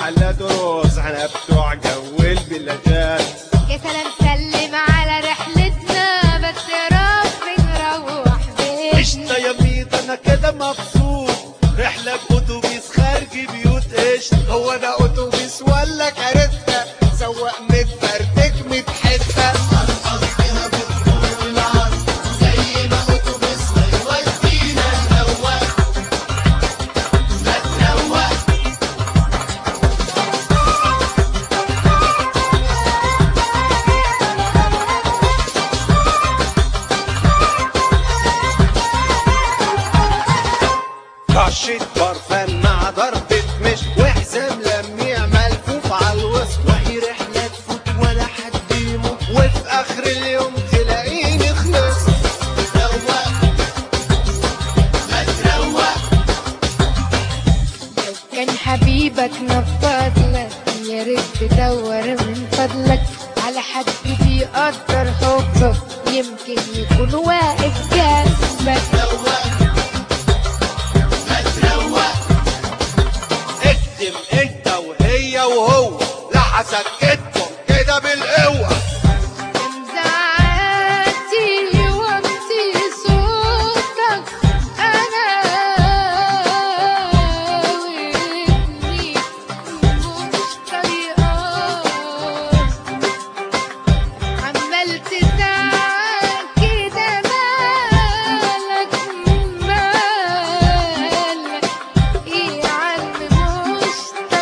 محلات ورقص احنا بتوع جو البلادات يا سلام سلم على رحلتنا بس يا رب نروح بيتنا قشطة يا ميت انا كده مبسوط رحلة بأتوبيس خارج بيوت قشطة هو ده اتوبيس ولا كارثه سواق متفرتك متحته رشة برفان مع ضربة مش وحزام لميع ملفوف على الوسط وهي رحلة تفوت ولا حد يموت وفي آخر اليوم تلاقيني خلصت كان حبيبك نفض لك يا ريت تدور من فضلك على حد بيقدر حبك يمكن يكون واقف جنبك اكتم انت وهي وهو لا هسكتكم كده بالقوة زعلتي وامسي صوتك انا وابني مش طايقاك عمال تزعل كده مالك مالك ايه يا عم مش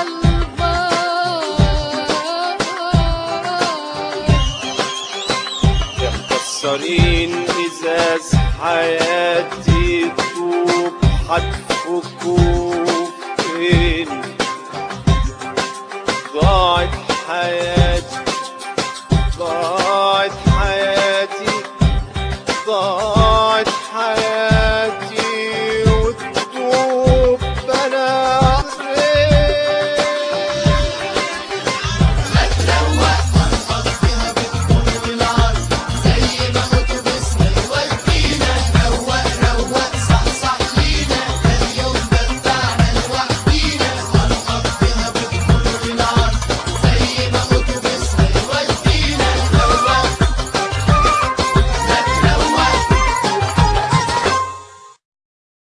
طالباك يا مكسرين ازاز حياتي طوب هتفكوا فين